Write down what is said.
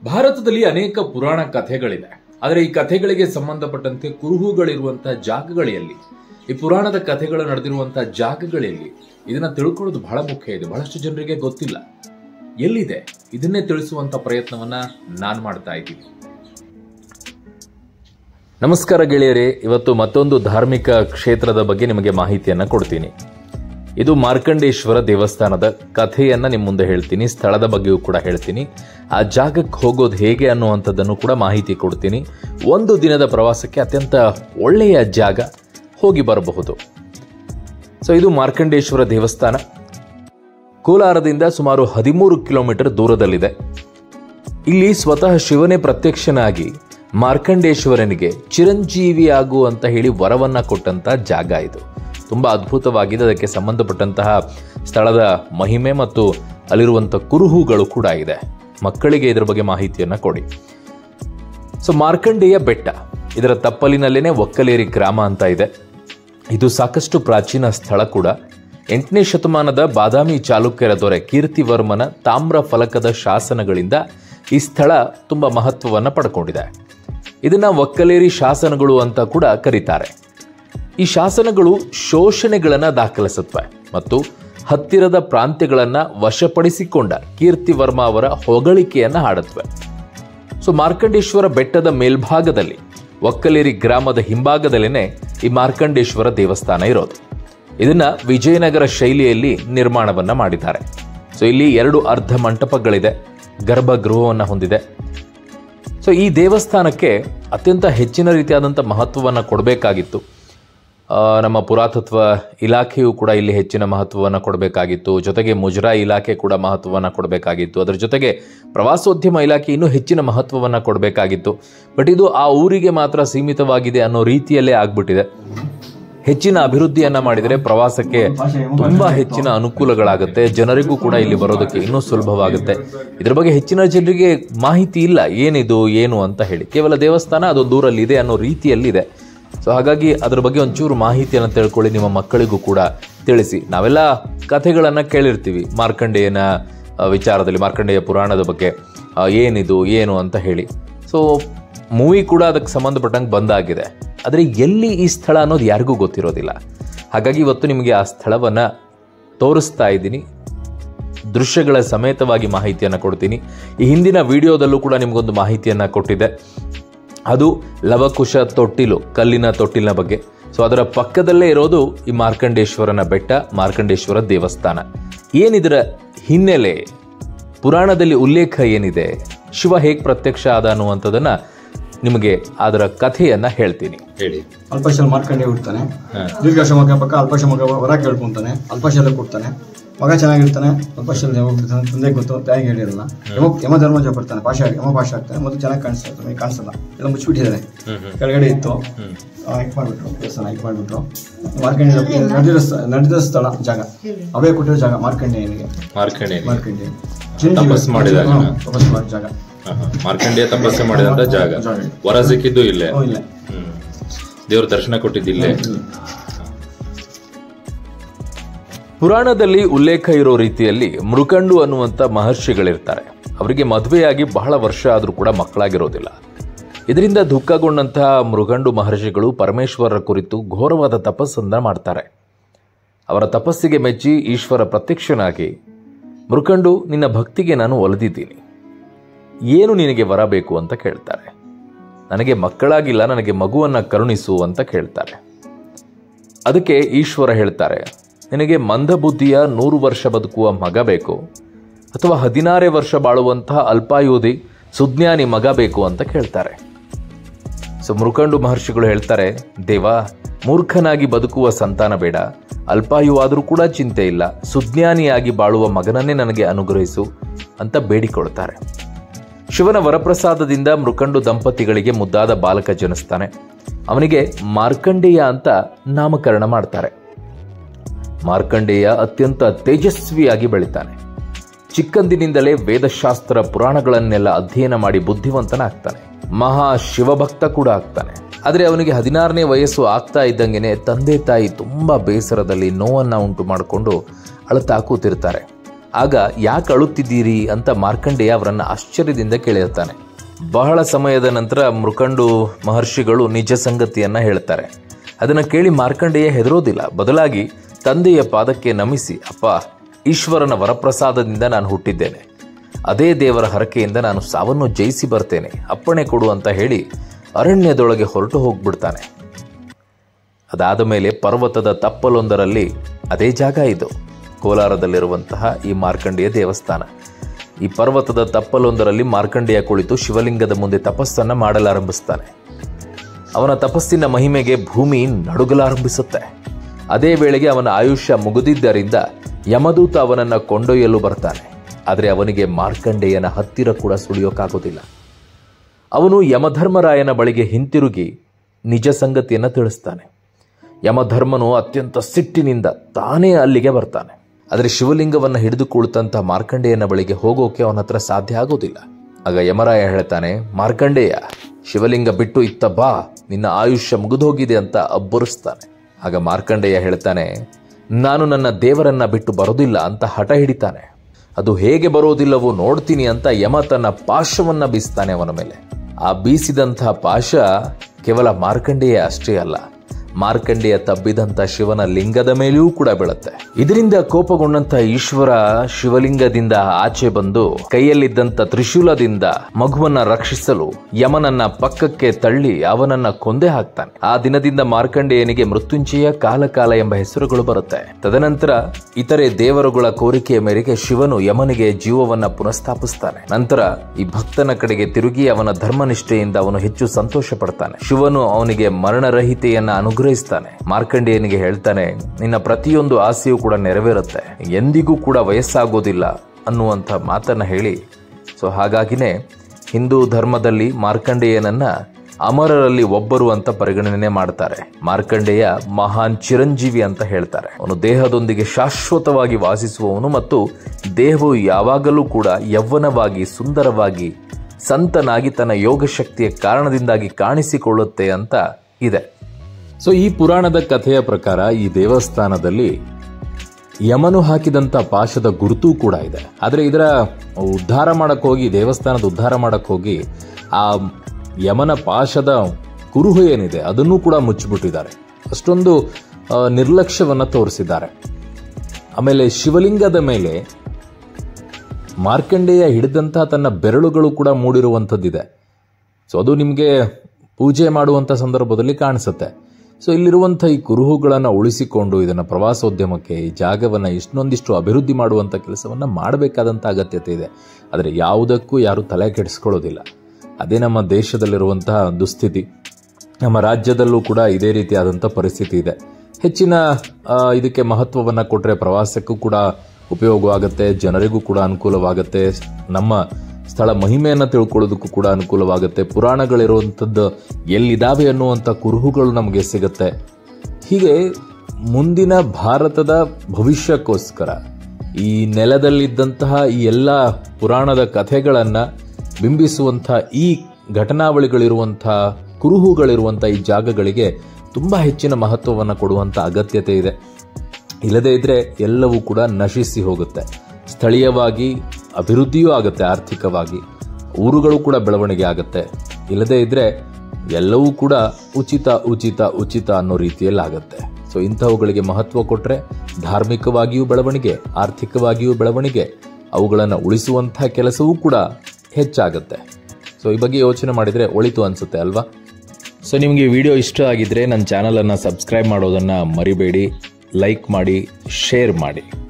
ಭಾರತದಲ್ಲಿ ಅನೇಕ ಪುರಾಣ ಕಥೆಗಳಿದೆ ಆದರೆ ಈ ಕಥೆಗಳಿಗೆ ಸಂಬಂಧಪಟ್ಟಂತೆ ಕುರುಹುಗಳಿರುವಂತಹ ಜಾಗಗಳಲ್ಲಿ ಈ ಪುರಾಣದ ಕಥೆಗಳು ನಡೆದಿರುವಂತಹ ಜಾಗಗಳಲ್ಲಿ ಇದನ್ನ ತಿಳ್ಕೊಳ್ಳೋದು ಬಹಳ ಮುಖ್ಯ ಇದೆ ಬಹಳಷ್ಟು ಜನರಿಗೆ ಗೊತ್ತಿಲ್ಲ ಎಲ್ಲಿದೆ ಇದನ್ನೇ ತಿಳಿಸುವಂತ ಪ್ರಯತ್ನವನ್ನ ನಾನು ಮಾಡ್ತಾ ಇದ್ದೀನಿ ನಮಸ್ಕಾರ ಗೆಳೆಯರೇ ಇವತ್ತು ಮತ್ತೊಂದು ಧಾರ್ಮಿಕ ಕ್ಷೇತ್ರದ ಬಗ್ಗೆ ನಿಮಗೆ ಮಾಹಿತಿಯನ್ನ ಕೊಡ್ತೀನಿ ಇದು ಮಾರ್ಕಂಡೇಶ್ವರ ದೇವಸ್ಥಾನದ ಕಥೆಯನ್ನ ನಿಮ್ಮ ಮುಂದೆ ಹೇಳ್ತೀನಿ ಸ್ಥಳದ ಬಗ್ಗೆಯೂ ಕೂಡ ಹೇಳ್ತೀನಿ ಆ ಜಾಗಕ್ಕೆ ಹೋಗೋದು ಹೇಗೆ ಅನ್ನುವಂಥದ್ದನ್ನು ಕೂಡ ಮಾಹಿತಿ ಕೊಡ್ತೀನಿ ಒಂದು ದಿನದ ಪ್ರವಾಸಕ್ಕೆ ಅತ್ಯಂತ ಒಳ್ಳೆಯ ಜಾಗ ಹೋಗಿ ಬರಬಹುದು ಸೊ ಇದು ಮಾರ್ಕಂಡೇಶ್ವರ ದೇವಸ್ಥಾನ ಕೋಲಾರದಿಂದ ಸುಮಾರು ಹದಿಮೂರು ಕಿಲೋಮೀಟರ್ ದೂರದಲ್ಲಿದೆ ಇಲ್ಲಿ ಸ್ವತಃ ಶಿವನೇ ಪ್ರತ್ಯಕ್ಷನಾಗಿ ಮಾರ್ಕಂಡೇಶ್ವರನಿಗೆ ಚಿರಂಜೀವಿ ಆಗು ಅಂತ ಹೇಳಿ ವರವನ್ನ ಕೊಟ್ಟಂತ ಜಾಗ ಇದು ತುಂಬಾ ಅದ್ಭುತವಾಗಿದೆ ಅದಕ್ಕೆ ಸಂಬಂಧಪಟ್ಟಂತಹ ಸ್ಥಳದ ಮಹಿಮೆ ಮತ್ತು ಅಲ್ಲಿರುವಂಥ ಕುರುಹುಗಳು ಕೂಡ ಇದೆ ಮಕ್ಕಳಿಗೆ ಇದರ ಬಗ್ಗೆ ಮಾಹಿತಿಯನ್ನ ಕೊಡಿ ಸೊ ಮಾರ್ಕಂಡೇಯ ಬೆಟ್ಟ ಇದರ ತಪ್ಪಲಿನಲ್ಲೇನೆ ಒಕ್ಕಲೇರಿ ಗ್ರಾಮ ಅಂತ ಇದೆ ಇದು ಸಾಕಷ್ಟು ಪ್ರಾಚೀನ ಸ್ಥಳ ಕೂಡ ಎಂಟನೇ ಶತಮಾನದ ಬಾದಾಮಿ ಚಾಲುಕ್ಯರ ದೊರೆ ಕೀರ್ತಿವರ್ಮನ ತಾಮ್ರ ಫಲಕದ ಶಾಸನಗಳಿಂದ ಈ ಸ್ಥಳ ತುಂಬಾ ಮಹತ್ವವನ್ನು ಪಡ್ಕೊಂಡಿದೆ ಇದನ್ನ ಒಕ್ಕಲೇರಿ ಶಾಸನಗಳು ಅಂತ ಕೂಡ ಕರೀತಾರೆ ಈ ಶಾಸನಗಳು ಶೋಷಣೆಗಳನ್ನು ದಾಖಲಿಸುತ್ತವೆ ಮತ್ತು ಹತ್ತಿರದ ಪ್ರಾಂತ್ಯಗಳನ್ನು ವಶಪಡಿಸಿಕೊಂಡ ಕೀರ್ತಿವರ್ಮ ಅವರ ಹೊಗಳಿಕೆಯನ್ನು ಹಾಡುತ್ತವೆ ಸೊ ಮಾರ್ಕಂಡೇಶ್ವರ ಬೆಟ್ಟದ ಮೇಲ್ಭಾಗದಲ್ಲಿ ಒಕ್ಕಲೇರಿ ಗ್ರಾಮದ ಹಿಂಭಾಗದಲ್ಲೇನೆ ಈ ಮಾರ್ಕಂಡೇಶ್ವರ ದೇವಸ್ಥಾನ ಇರೋದು ಇದನ್ನ ವಿಜಯನಗರ ಶೈಲಿಯಲ್ಲಿ ನಿರ್ಮಾಣವನ್ನ ಮಾಡಿದ್ದಾರೆ ಸೊ ಇಲ್ಲಿ ಎರಡು ಅರ್ಧ ಮಂಟಪಗಳಿದೆ ಗರ್ಭಗೃಹವನ್ನು ಹೊಂದಿದೆ ಸೊ ಈ ದೇವಸ್ಥಾನಕ್ಕೆ ಅತ್ಯಂತ ಹೆಚ್ಚಿನ ರೀತಿಯಾದಂಥ ಮಹತ್ವವನ್ನು ಕೊಡಬೇಕಾಗಿತ್ತು ಆ, ನಮ್ಮ ಪುರಾತತ್ವ ಇಲಾಖೆಯು ಕೂಡ ಇಲ್ಲಿ ಹೆಚ್ಚಿನ ಮಹತ್ವವನ್ನು ಕೊಡಬೇಕಾಗಿತ್ತು ಜೊತೆಗೆ ಮುಜರಾಯಿ ಇಲಾಖೆ ಕೂಡ ಮಹತ್ವವನ್ನು ಕೊಡಬೇಕಾಗಿತ್ತು ಅದರ ಜೊತೆಗೆ ಪ್ರವಾಸೋದ್ಯಮ ಇಲಾಖೆ ಇನ್ನೂ ಹೆಚ್ಚಿನ ಮಹತ್ವವನ್ನು ಕೊಡಬೇಕಾಗಿತ್ತು ಬಟ್ ಇದು ಆ ಊರಿಗೆ ಮಾತ್ರ ಸೀಮಿತವಾಗಿದೆ ಅನ್ನೋ ರೀತಿಯಲ್ಲೇ ಆಗ್ಬಿಟ್ಟಿದೆ ಹೆಚ್ಚಿನ ಅಭಿವೃದ್ಧಿಯನ್ನ ಮಾಡಿದರೆ ಪ್ರವಾಸಕ್ಕೆ ತುಂಬಾ ಹೆಚ್ಚಿನ ಅನುಕೂಲಗಳಾಗುತ್ತೆ ಜನರಿಗೂ ಕೂಡ ಇಲ್ಲಿ ಬರೋದಕ್ಕೆ ಇನ್ನೂ ಸುಲಭವಾಗುತ್ತೆ ಇದ್ರ ಬಗ್ಗೆ ಹೆಚ್ಚಿನ ಜನರಿಗೆ ಮಾಹಿತಿ ಇಲ್ಲ ಏನಿದು ಏನು ಅಂತ ಹೇಳಿ ಕೇವಲ ದೇವಸ್ಥಾನ ಅದು ದೂರಲ್ಲಿ ಇದೆ ಅನ್ನೋ ರೀತಿಯಲ್ಲಿದೆ ಸೊ ಹಾಗಾಗಿ ಅದ್ರ ಬಗ್ಗೆ ಒಂಚೂರು ಮಾಹಿತಿಯನ್ನು ತಿಳ್ಕೊಳ್ಳಿ ನಿಮ್ಮ ಮಕ್ಕಳಿಗೂ ಕೂಡ ತಿಳಿಸಿ ನಾವೆಲ್ಲ ಕಥೆಗಳನ್ನ ಕೇಳಿರ್ತೀವಿ ಮಾರ್ಕಂಡೇಯನ ಆ, ವಿಚಾರದಲ್ಲಿ ಮಾರ್ಕಂಡೇಯ ಪುರಾಣದ ಬಗ್ಗೆ ಆ, ಏನಿದು ಏನು ಅಂತ ಹೇಳಿ ಸೊ ಮೂವಿ ಕೂಡ ಅದಕ್ಕೆ ಸಂಬಂಧಪಟ್ಟಂಗೆ ಬಂದಾಗಿದೆ ಆದರೆ ಎಲ್ಲಿ ಈ ಸ್ಥಳ ಅನ್ನೋದು ಯಾರಿಗೂ ಗೊತ್ತಿರೋದಿಲ್ಲ ಹಾಗಾಗಿ ಇವತ್ತು ನಿಮಗೆ ಆ ಸ್ಥಳವನ್ನು ತೋರಿಸ್ತಾ ಇದ್ದೀನಿ ದೃಶ್ಯಗಳ ಸಮೇತವಾಗಿ ಮಾಹಿತಿಯನ್ನು ಕೊಡ್ತೀನಿ ಈ ಹಿಂದಿನ ವಿಡಿಯೋದಲ್ಲೂ ಕೂಡ ನಿಮಗೊಂದು ಮಾಹಿತಿಯನ್ನು ಕೊಟ್ಟಿದ್ದೆ ಅದು ಲವಕುಶ ತೊಟ್ಟಿಲು ಕಲ್ಲಿನ ತೊಟ್ಟಿಲಿನ ಬಗ್ಗೆ ಸೊ ಅದರ ಪಕ್ಕದಲ್ಲೇ ಇರೋದು ಈ ಮಾರ್ಕಂಡೇಶ್ವರನ ಬೆಟ್ಟ ಮಾರ್ಕಂಡೇಶ್ವರ ದೇವಸ್ಥಾನ ಏನಿದರ ಹಿನ್ನೆಲೆ ಪುರಾಣದಲ್ಲಿ ಉಲ್ಲೇಖ ಏನಿದೆ ಶಿವ ಹೇಗೆ ಪ್ರತ್ಯಕ್ಷ ಆದ ಅನ್ನುವಂಥದ್ದನ್ನ ನಿಮಗೆ ಅದರ ಕಥೆಯನ್ನ ಹೇಳ್ತೀನಿ ಹೇಳಿ ಅಲ್ಪಶಲ್ ಮಾರ್ಕಂಡೆ ಹುಡ್ತಾನೆ ದೀರ್ಘಾಶ ಮಗ ಪಕ್ಕ ಅಲ್ಪಶ ಮಗ ಹೊರ ಕೇಳ್ಕೊಂತಾನೆ ಅಲ್ಪಶಲ್ಲ ಕೊಡ್ತಾನೆ ಮಗ ಚೆನ್ನಾಗಿರ್ತಾನೆ ಅಲ್ಪಶಲ್ ಹೋಗ್ತಾನೆ ತಂದೆ ಗೊತ್ತು ತಾಯಿಗೆ ಹೇಳಿರಲ್ಲ ಯಮ ಯಮ ಧರ್ಮಜ ಬರ್ತಾನೆ ಪಾಶ ಯಮ ಪಾಶ ಆಗ್ತಾನೆ ಮತ್ತು ಚೆನ್ನಾಗಿ ಕಾಣಿಸ್ತಾ ಇರ್ತಾನೆ ಈಗ ಕಾಣಿಸಲ್ಲ ಎಲ್ಲ ಮುಚ್ಚಿಬಿಟ್ಟಿದ್ದಾರೆ ಕೆಳಗಡೆ ಇತ್ತು ಹೈಕ್ ಮಾಡಿಬಿಟ್ರು ದೇವಸ್ಥಾನ ಹೈಕ್ ಮಾಡಿಬಿಟ್ರು ಮಾರ್ಕಂಡೆ ನಡೆದಿರೋ ಸ್ಥ- ನಡೆದ ಸ್ಥಳ ಜಾಗ ಅವೇ ಕೊಟ್ಟಿರೋ ಜಾಗ ಮಾರ್ಕಂಡೇಯನಿಗೆ ಮಾರ್ಕಂಡೇಯ ಮಾರ್ಕಂಡೇಯ ತಪಸ್ ಮಾಡಿದಾಗ? ತಪಸ್ ಮಾಡಿದ ಜಾಗ ಮಾರ್ಕಂಡೇಯ ತಪಸ್ಸೆ ಮಾಡಿದಂತ ಜಾಗ ಜಾಗ. ವರ ಸಿಕ್ಕಿದ್ದು ಇಲ್ಲೇ ಓ ಇಲ್ಲ ದೇವ್ರ ದರ್ಶನ ಕೊಟ್ಟಿದ್ದಿಲ್ಲೇ ಪುರಾಣದಲ್ಲಿ ಉಲ್ಲೇಖ ಇರೋ ರೀತಿಯಲ್ಲಿ ಮೃಕಂಡು ಅನ್ನುವಂಥ ಮಹರ್ಷಿಗಳಿರ್ತಾರೆ ಅವರಿಗೆ ಮದುವೆಯಾಗಿ ಬಹಳ ವರ್ಷ ಆದರೂ ಕೂಡ ಮಕ್ಕಳಾಗಿರೋದಿಲ್ಲ ಇದರಿಂದ ದುಃಖಗೊಂಡಂತಹ ಮೃಗಂಡು ಮಹರ್ಷಿಗಳು ಪರಮೇಶ್ವರರ ಕುರಿತು ಘೋರವಾದ ತಪಸ್ಸನ್ನ ಮಾಡ್ತಾರೆ ಅವರ ತಪಸ್ಸಿಗೆ ಮೆಚ್ಚಿ ಈಶ್ವರ ಪ್ರತ್ಯಕ್ಷನಾಗಿ ಮೃಕಂಡು ನಿನ್ನ ಭಕ್ತಿಗೆ ನಾನು ಒಲಿದಿದ್ದೀನಿ ಏನು ನಿನಗೆ ವರ ಬೇಕು ಅಂತ ಕೇಳ್ತಾರೆ ನನಗೆ ಮಕ್ಕಳಾಗಿಲ್ಲ ನನಗೆ ಮಗುವನ್ನ ಕರುಣಿಸು ಅಂತ ಕೇಳ್ತಾರೆ ಅದಕ್ಕೆ ಈಶ್ವರ ಹೇಳ್ತಾರೆ ನಿನಗೆ ಮಂದಬುದ್ಧಿಯ ನೂರು ವರ್ಷ ಬದುಕುವ ಮಗ ಬೇಕು ಅಥವಾ ಹದಿನಾರೇ ವರ್ಷ ಬಾಳುವಂತಹ ಅಲ್ಪಾಯುಧಿ ಸುಜ್ಞಾನಿ ಮಗ ಬೇಕು ಅಂತ ಕೇಳ್ತಾರೆ ಸೊ ಮೃಕಂಡು ಮಹರ್ಷಿಗಳು ಹೇಳ್ತಾರೆ ದೇವ ಮೂರ್ಖನಾಗಿ ಬದುಕುವ ಸಂತಾನ ಬೇಡ ಅಲ್ಪಾಯುವಾದರೂ ಕೂಡ ಚಿಂತೆ ಇಲ್ಲ ಸುಜ್ಞಾನಿಯಾಗಿ ಬಾಳುವ ಮಗನನ್ನೇ ನನಗೆ ಅನುಗ್ರಹಿಸು ಅಂತ ಬೇಡಿಕೊಳ್ತಾರೆ ಶಿವನ ವರಪ್ರಸಾದದಿಂದ ಮೃಕಂಡು ದಂಪತಿಗಳಿಗೆ ಮುದ್ದಾದ ಬಾಲಕ ಜನಿಸ್ತಾನೆ ಅವನಿಗೆ ಮಾರ್ಕಂಡೇಯ ಅಂತ ನಾಮಕರಣ ಮಾಡ್ತಾರೆ ಮಾರ್ಕಂಡೇಯ ಅತ್ಯಂತ ತೇಜಸ್ವಿಯಾಗಿ ಬೆಳಿತಾನೆ ಚಿಕ್ಕಂದಿನಿಂದಲೇ ವೇದಶಾಸ್ತ್ರ ಪುರಾಣಗಳನ್ನೆಲ್ಲ ಅಧ್ಯಯನ ಮಾಡಿ ಬುದ್ಧಿವಂತನಾಗ್ತಾನೆ ಮಹಾ ಶಿವಭಕ್ತ ಕೂಡ ಆಗ್ತಾನೆ ಆದರೆ ಅವನಿಗೆ ಹದಿನಾರನೇ ವಯಸ್ಸು ಆಗ್ತಾ ಇದ್ದಂಗೆನೆ ತಂದೆ ತಾಯಿ ತುಂಬಾ ಬೇಸರದಲ್ಲಿ ನೋವನ್ನ ಉಂಟು ಮಾಡಿಕೊಂಡು ಅಳುತ್ತಾ ಕೂತಿರ್ತಾರೆ ಆಗ ಯಾಕೆ ಅಳುತ್ತಿದ್ದೀರಿ ಅಂತ ಮಾರ್ಕಂಡೇಯ ಅವರನ್ನು ಆಶ್ಚರ್ಯದಿಂದ ಕೇಳಿರ್ತಾನೆ ಬಹಳ ಸಮಯದ ನಂತರ ಮೃಕಂಡು ಮಹರ್ಷಿಗಳು ನಿಜ ಸಂಗತಿಯನ್ನ ಹೇಳ್ತಾರೆ ಅದನ್ನು ಕೇಳಿ ಮಾರ್ಕಂಡೇಯ ಹೆದರೋದಿಲ್ಲ ಬದಲಾಗಿ ತಂದೆಯ ಪಾದಕ್ಕೆ ನಮಿಸಿ ಅಪ್ಪ ಈಶ್ವರನ ವರಪ್ರಸಾದದಿಂದ ನಾನು ಹುಟ್ಟಿದ್ದೇನೆ ಅದೇ ದೇವರ ಹರಕೆಯಿಂದ ನಾನು ಸಾವನ್ನು ಜಯಿಸಿ ಬರ್ತೇನೆ ಅಪ್ಪಣೆ ಕೊಡು ಅಂತ ಹೇಳಿ ಅರಣ್ಯದೊಳಗೆ ಹೊರಟು ಹೋಗ್ಬಿಡ್ತಾನೆ ಅದಾದ ಮೇಲೆ ಪರ್ವತದ ತಪ್ಪಲೊಂದರಲ್ಲಿ ಅದೇ ಜಾಗ ಇದು ಕೋಲಾರದಲ್ಲಿರುವಂತಹ ಈ ಮಾರ್ಕಂಡೇಯ ದೇವಸ್ಥಾನ ಈ ಪರ್ವತದ ತಪ್ಪಲೊಂದರಲ್ಲಿ ಮಾರ್ಕಂಡೇಯ ಕುಳಿತು ಶಿವಲಿಂಗದ ಮುಂದೆ ತಪಸ್ಸನ್ನ ಮಾಡಲಾರಂಭಿಸ್ತಾನೆ ಅವನ ತಪಸ್ಸಿನ ಮಹಿಮೆಗೆ ಭೂಮಿ ನಡುಗಲಾರಂಭಿಸುತ್ತೆ ಅದೇ ವೇಳೆಗೆ ಅವನ ಆಯುಷ್ಯ ಮುಗಿದಿದ್ದರಿಂದ ಯಮದೂತ ಅವನನ್ನ ಕೊಂಡೊಯ್ಯಲು ಬರ್ತಾನೆ ಆದರೆ ಅವನಿಗೆ ಮಾರ್ಕಂಡೇಯನ ಹತ್ತಿರ ಕೂಡ ಸುಳಿಯೋಕ್ಕಾಗೋದಿಲ್ಲ ಅವನು ಯಮಧರ್ಮರಾಯನ ಬಳಿಗೆ ಹಿಂತಿರುಗಿ ನಿಜ ಸಂಗತಿಯನ್ನು ತಿಳಿಸ್ತಾನೆ ಯಮಧರ್ಮನು ಅತ್ಯಂತ ಸಿಟ್ಟಿನಿಂದ ತಾನೇ ಅಲ್ಲಿಗೆ ಬರ್ತಾನೆ ಆದರೆ ಶಿವಲಿಂಗವನ್ನು ಹಿಡಿದುಕೊಳ್ಳುತ್ತಂತ ಮಾರ್ಕಂಡೇಯನ ಬಳಿಗೆ ಹೋಗೋಕೆ ಅವನ ಹತ್ರ ಸಾಧ್ಯ ಆಗೋದಿಲ್ಲ ಆಗ ಯಮರಾಯ ಹೇಳ್ತಾನೆ ಮಾರ್ಕಂಡೇಯ ಶಿವಲಿಂಗ ಬಿಟ್ಟು ಇತ್ತ ಬಾ ನಿನ್ನ ಆಯುಷ್ಯ ಮುಗಿದೋಗಿದೆ ಅಂತ ಅಬ್ಬರಿಸ್ತಾನೆ ಆಗ ಮಾರ್ಕಂಡೇಯ ಹೇಳ್ತಾನೆ ನಾನು ನನ್ನ ದೇವರನ್ನ ಬಿಟ್ಟು ಬರೋದಿಲ್ಲ ಅಂತ ಹಠ ಹಿಡಿತಾನೆ ಅದು ಹೇಗೆ ಬರೋದಿಲ್ಲವೋ ನೋಡ್ತೀನಿ ಅಂತ ಯಮ ತನ್ನ ಪಾಶವನ್ನ ಬೀಸ್ತಾನೆ ಅವನ ಮೇಲೆ ಆ ಬೀಸಿದಂತಹ ಪಾಶ ಕೇವಲ ಮಾರ್ಕಂಡೇಯ ಅಷ್ಟೇ ಅಲ್ಲ ಮಾರ್ಕಂಡೇಯ ತಬ್ಬಿದಂತ ಶಿವನ ಲಿಂಗದ ಮೇಲೆಯೂ ಕೂಡ ಬೀಳುತ್ತೆ ಇದರಿಂದ ಕೋಪಗೊಂಡಂತ ಈಶ್ವರ ಶಿವಲಿಂಗದಿಂದ ಆಚೆ ಬಂದು ಕೈಯಲ್ಲಿದ್ದಂತ ತ್ರಿಶೂಲದಿಂದ ಮಗುವನ್ನ ರಕ್ಷಿಸಲು ಯಮನನ್ನ ಪಕ್ಕಕ್ಕೆ ತಳ್ಳಿ ಅವನನ್ನ ಕೊಂದೆ ಹಾಕ್ತಾನೆ ಆ ದಿನದಿಂದ ಮಾರ್ಕಂಡೇಯನಿಗೆ ಮೃತ್ಯುಂಜಯ ಕಾಲಕಾಲ ಎಂಬ ಹೆಸರುಗಳು ಬರುತ್ತೆ ತದನಂತರ ಇತರೆ ದೇವರುಗಳ ಕೋರಿಕೆಯ ಮೇರೆಗೆ ಶಿವನು ಯಮನಿಗೆ ಜೀವವನ್ನ ಪುನಃಸ್ಥಾಪಿಸ್ತಾನೆ ನಂತರ ಈ ಭಕ್ತನ ಕಡೆಗೆ ತಿರುಗಿ ಅವನ ಧರ್ಮನಿಷ್ಠೆಯಿಂದ ಅವನು ಹೆಚ್ಚು ಸಂತೋಷ ಪಡ್ತಾನೆ ಶಿವನು ಅವನಿಗೆ ಮರಣರಹಿತೆಯನ್ನ ಅನುಗ್ರಹಿಸ್ತಾನೆ ಮಾರ್ಕಂಡೇಯನಿಗೆ ಹೇಳ್ತಾನೆ ನಿನ್ನ ಪ್ರತಿಯೊಂದು ಆಸೆಯೂ ಕೂಡ ನೆರವೇರುತ್ತೆ ಎಂದಿಗೂ ಕೂಡ ವಯಸ್ಸಾಗೋದಿಲ್ಲ ಅನ್ನುವಂಥ ಮಾತನ್ನ ಹೇಳಿ ಸೊ ಹಾಗಾಗಿನೇ ಹಿಂದೂ ಧರ್ಮದಲ್ಲಿ ಮಾರ್ಕಂಡೇಯನನ್ನ ಅಮರರಲ್ಲಿ ಒಬ್ಬರು ಅಂತ ಪರಿಗಣನೆ ಮಾಡ್ತಾರೆ ಮಾರ್ಕಂಡೇಯ ಮಹಾನ್ ಚಿರಂಜೀವಿ ಅಂತ ಹೇಳ್ತಾರೆ ಅವನು ದೇಹದೊಂದಿಗೆ ಶಾಶ್ವತವಾಗಿ ವಾಸಿಸುವವನು ಮತ್ತು ದೇಹವು ಯಾವಾಗಲೂ ಕೂಡ ಯೌವನವಾಗಿ ಸುಂದರವಾಗಿ ಸಂತನಾಗಿ ತನ್ನ ಯೋಗ ಶಕ್ತಿಯ ಕಾರಣದಿಂದಾಗಿ ಕಾಣಿಸಿಕೊಳ್ಳುತ್ತೆ ಅಂತ ಇದೆ ಸೊ ಈ ಪುರಾಣದ ಕಥೆಯ ಪ್ರಕಾರ ಈ ದೇವಸ್ಥಾನದಲ್ಲಿ ಯಮನು ಹಾಕಿದಂತ ಪಾಶದ ಗುರುತು ಕೂಡ ಇದೆ ಆದರೆ ಇದರ ಉದ್ಧಾರ ಮಾಡಕ್ ಹೋಗಿ ದೇವಸ್ಥಾನದ ಉದ್ಧಾರ ಮಾಡಕ್ ಹೋಗಿ ಆ ಯಮನ ಪಾಶದ ಕುರುಹು ಏನಿದೆ ಅದನ್ನು ಕೂಡ ಮುಚ್ಚಿಬಿಟ್ಟಿದ್ದಾರೆ ಅಷ್ಟೊಂದು ಆ, ನಿರ್ಲಕ್ಷ್ಯವನ್ನ ತೋರಿಸಿದ್ದಾರೆ ಆಮೇಲೆ ಶಿವಲಿಂಗದ ಮೇಲೆ ಮಾರ್ಕಂಡೇಯ ಹಿಡಿದಂತಹ ತನ್ನ ಬೆರಳುಗಳು ಕೂಡ ಮೂಡಿರುವಂಥದ್ದಿದೆ ಸೊ ಅದು ನಿಮಗೆ ಪೂಜೆ ಮಾಡುವಂಥ ಸಂದರ್ಭದಲ್ಲಿ ಕಾಣಿಸುತ್ತೆ ಸೊ ಇಲ್ಲಿರುವಂಥ ಈ ಕುರುಹುಗಳನ್ನು ಉಳಿಸಿಕೊಂಡು ಇದನ್ನು ಪ್ರವಾಸೋದ್ಯಮಕ್ಕೆ ಈ ಜಾಗವನ್ನು ಇಷ್ಟೊಂದಿಷ್ಟು ಅಭಿವೃದ್ಧಿ ಮಾಡುವಂಥ ಕೆಲಸವನ್ನು ಮಾಡಬೇಕಾದಂಥ ಅಗತ್ಯತೆ ಇದೆ ಆದರೆ ಯಾವುದಕ್ಕೂ ಯಾರು ತಲೆ ಕೆಡಿಸ್ಕೊಳ್ಳೋದಿಲ್ಲ ಅದೇ ನಮ್ಮ ದೇಶದಲ್ಲಿರುವಂತಹ ದುಸ್ಥಿತಿ ನಮ್ಮ ರಾಜ್ಯದಲ್ಲೂ ಕೂಡ ಇದೇ ರೀತಿಯಾದಂಥ ಪರಿಸ್ಥಿತಿ ಇದೆ ಹೆಚ್ಚಿನ ಆ, ಇದಕ್ಕೆ ಮಹತ್ವವನ್ನು ಕೊಟ್ಟರೆ ಪ್ರವಾಸಕ್ಕೂ ಕೂಡ ಉಪಯೋಗವಾಗುತ್ತೆ ಜನರಿಗೂ ಕೂಡ ಅನುಕೂಲವಾಗುತ್ತೆ ನಮ್ಮ ಸ್ಥಳ ಮಹಿಮೆಯನ್ನು ತಿಳ್ಕೊಳ್ಳೋದಕ್ಕೂ ಕೂಡ ಅನುಕೂಲವಾಗುತ್ತೆ ಪುರಾಣಗಳಿರುವಂಥದ್ದು ಎಲ್ಲಿದ್ದಾವೆ ಅನ್ನುವಂಥ ಕುರುಹುಗಳು ನಮಗೆ ಸಿಗುತ್ತೆ ಹೀಗೆ ಮುಂದಿನ ಭಾರತದ ಭವಿಷ್ಯಕ್ಕೋಸ್ಕರ ಈ ನೆಲದಲ್ಲಿದ್ದಂತಹ ಈ ಎಲ್ಲ ಪುರಾಣದ ಕಥೆಗಳನ್ನು ಬಿಂಬಿಸುವಂತಹ ಈ ಘಟನಾವಳಿಗಳಿರುವಂತಹ ಕುರುಹುಗಳಿರುವಂತಹ ಈ ಜಾಗಗಳಿಗೆ ತುಂಬಾ ಹೆಚ್ಚಿನ ಮಹತ್ವವನ್ನು ಕೊಡುವಂತ ಅಗತ್ಯತೆ ಇದೆ ಇಲ್ಲದೇ ಇದ್ರೆ ಎಲ್ಲವೂ ಕೂಡ ನಶಿಸಿ ಹೋಗುತ್ತೆ ಸ್ಥಳೀಯವಾಗಿ ಅಭಿವೃದ್ಧಿಯೂ ಆಗುತ್ತೆ ಆರ್ಥಿಕವಾಗಿ ಊರುಗಳು ಕೂಡ ಬೆಳವಣಿಗೆ ಆಗುತ್ತೆ ಇಲ್ಲದೇ ಇದ್ರೆ ಎಲ್ಲವೂ ಕೂಡ ಉಚಿತ ಉಚಿತ ಉಚಿತ ಅನ್ನೋ ರೀತಿಯಲ್ಲಿ ಆಗುತ್ತೆ ಸೊ ಇಂಥವುಗಳಿಗೆ ಮಹತ್ವ ಕೊಟ್ಟರೆ ಧಾರ್ಮಿಕವಾಗಿಯೂ ಬೆಳವಣಿಗೆ ಆರ್ಥಿಕವಾಗಿಯೂ ಬೆಳವಣಿಗೆ ಅವುಗಳನ್ನು ಉಳಿಸುವಂಥ ಕೆಲಸವೂ ಕೂಡ ಹೆಚ್ಚಾಗುತ್ತೆ ಸೊ ಈ ಬಗ್ಗೆ ಯೋಚನೆ ಮಾಡಿದರೆ ಒಳಿತು ಅನಿಸುತ್ತೆ ಅಲ್ವಾ ಸೊ ನಿಮಗೆ ಈ ವಿಡಿಯೋ ಇಷ್ಟ ಆಗಿದ್ರೆ ನನ್ನ ಚಾನಲನ್ನು ಸಬ್ಸ್ಕ್ರೈಬ್ ಮಾಡೋದನ್ನು ಮರಿಬೇಡಿ ಲೈಕ್ ಮಾಡಿ ಶೇರ್ ಮಾಡಿ